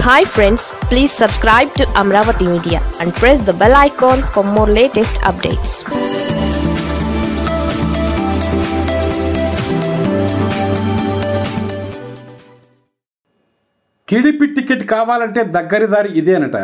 hi friends please subscribe to Amaravati media and press the bell icon for more latest updates TDP ticket కావాలంటే దగ్గరి దారి ఇదేనట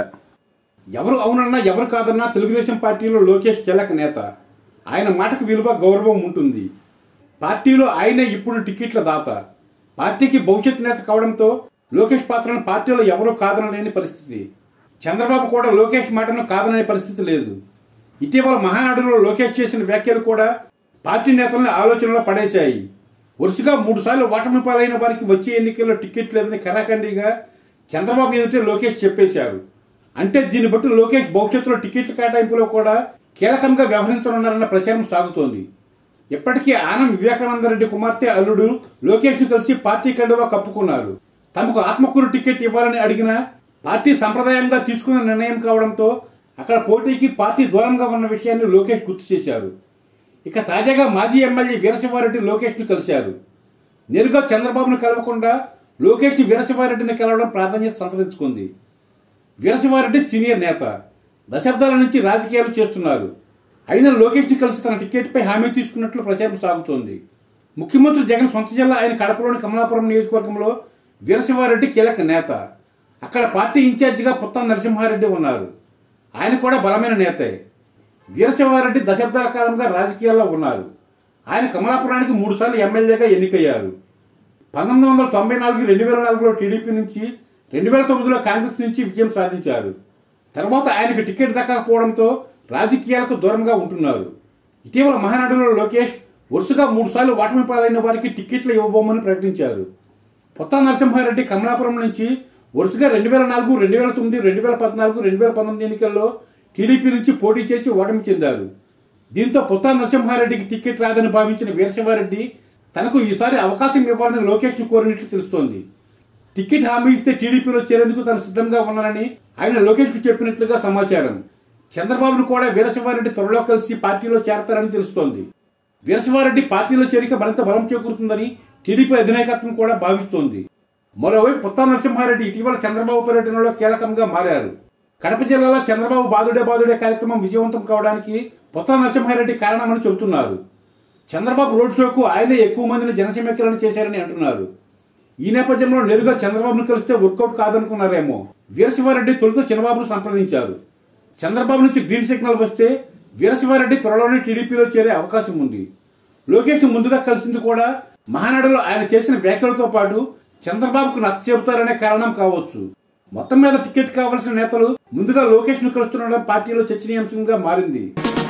ఎవరు అవునన్నా ఎవరు కాదన్నా తెలుగుదేశం పార్టీలో లోకేష్ కీలక నేత ఆయన మాటకు విలువ గౌరవం ఉంటుంది పార్టీలో ఆయనే ఇప్పుడు టికెట్ల దాత పార్టీకి భవిష్యత్ నేత కావడంతో లోకేష్ పాత్రను పార్టీలో ఎవరూ కాదనలేని పరిస్థితి చంద్రబాబు కూడా లోకేష్ మాటను కాదననే పరిస్థితి లేదు ఇటీవల మహానాడులో లోకేష్ చేసిన వ్యాఖ్యలు కూడా పార్టీ నేతలను ఆలోచనలో పడేశాయి వరుసగా మూడుసార్లు ఓటమి పాలైన వారికి వచ్చే ఎన్నికల్లో టికెట్ లేదని కరాఖండిగా చంద్రబాబు ఎదుటే లోకేష్ చెప్పేశారు అంటే దీన్ని బట్టి లోకేష్ భవిష్యత్తులో టికెట్ల కేటాయింపులో కూడా కీలకంగా వ్యవహరించనున్నారన్న ప్రచారం సాగుతోంది ఇప్పటికీ ఆనం వివేకానందరెడ్డి కుమార్తె అల్లుడు లోకేష్ ను కలిసి పార్టీ కండువా కప్పుకున్నారు తమకు ఆత్మకూరు టికెట్ ఇవ్వాలని అడిగిన పార్టీ సంప్రదాయంగా తీసుకున్న నిర్ణయం కావడంతో అక్కడ పోటీకి పార్టీ దూరంగా ఉన్న విషయాన్ని లోకేష్ గుర్తు చేశారు ఇక తాజాగా మాజీ ఎమ్మెల్యే వీరశివారెడ్డి లోకేష్ ను కలిశారు నేరుగా చంద్రబాబును కలవకుండా లోకేష్ ని వీరశివారెడ్డిని కలవడం ప్రాధాన్యత సంతరించుకుంది వీరశివారెడ్డి సీనియర్ నేత దశాబ్దాల నుంచి రాజకీయాలు చేస్తున్నారు అయినా లోకేష్ ని కలిసి తన టికెట్పై హామీ తీసుకున్నట్లు ప్రచారం సాగుతోంది ముఖ్యమంత్రి జగన్ సొంత జిల్లా ఆయన కడపలోని కమలాపురం నియోజకవర్గంలో వీరశివారెడ్డి కీలక నేత అక్కడ పార్టీ ఇన్ఛార్జిగా పుత్త నరసింహారెడ్డి ఉన్నారు ఆయన కూడా బలమైన నేతే వీరశివారెడ్డి దశాబ్దాల కాలంగా రాజకీయాల్లో ఉన్నారు ఆయన కమలాపురానికి మూడుసార్లు ఎమ్మెల్యేగా ఎన్నికయ్యారు పంతొమ్మిది వందల తొంభై నాలుగు రెండు వేల నాలుగులో టీడీపీ నుంచి రెండు వేల తొమ్మిదిలో కాంగ్రెస్ నుంచి విజయం సాధించారు తర్వాత ఆయనకు టికెట్ దక్కకపోవడంతో రాజకీయాలకు దూరంగా ఉంటున్నారు ఇటీవల మహానాడులో లోకేష్ వరుసగా మూడుసార్లు ఓటమి పాలైన వారికి టికెట్లు ఇవ్వబోమని ప్రకటించారు పొత్త నరసింహారెడ్డి కమలాపురం నుంచి వరుసగా రెండు వేల నాలుగు రెండు వేల తొమ్మిది రెండు వేల పద్నాలుగు రెండు వేల పంతొమ్మిది ఎన్నికల్లో టీడీపీ నుంచి పోటీ చేసి ఓటమి చెందారు దీంతో పొత్త నరసింహారెడ్డికి టికెట్ రాదని భావించిన వీరశివారెడ్డి తనకు ఈసారి అవకాశం ఇవ్వాలని లోకేష్ ను కోరినట్లు తెలుస్తోంది టికెట్ హామీ ఇస్తే టీడీపీలో చేరేందుకు తాను సిద్ధంగా ఉన్నానని ఆయన లోకేష్ కు చెప్పినట్లుగా సమాచారం చంద్రబాబును కూడా వీరశివారెడ్డి త్వరలో కలిసి పార్టీలో చేరతారని తెలుస్తోంది వీరశివారెడ్డి పార్టీలో చేరిక మరింత బలం చేకూరుతుందని టీడీపీ అధినాయకత్వం కూడా భావిస్తోంది మరోవైపు పుత్తా నరసింహారెడ్డి ఇటీవల చంద్రబాబు పర్యటనలో కీలకంగా మారారు కడప జిల్లాలో చంద్రబాబు బాదుడే బాదుడే కార్యక్రమం విజయవంతం కావడానికి పుత్తా నరసింహారెడ్డి కారణమని చెబుతున్నారు చంద్రబాబు రోడ్ షోకు ఆయనే ఎక్కువ మందిని జనసమీకరణ చేశారని అంటున్నారు ఈ నేపథ్యంలో నేరుగా చంద్రబాబును కలిస్తే వర్కౌట్ కాదనుకున్నారేమో వీరశివారెడ్డి తొలుత చంద్రబాబును సంప్రదించారు చంద్రబాబు నుంచి గ్రీన్ సిగ్నల్ వస్తే వీరశివారెడ్డి త్వరలోనే టీడీపీలో చేరే అవకాశం ఉంది లోకేష్ ను ముందుగా కలిసింది కూడా మహానాడులో ఆయన చేసిన వ్యాఖ్యలతో పాటు చంద్రబాబుకు నచ్చ చెబుతారనే కారణం కావచ్చు మొత్తం మీద టికెట్ కావాల్సిన నేతలు ముందుగా లోకేష్ ను కలుస్తుండడం పార్టీలో చర్చనీయాంశంగా మారింది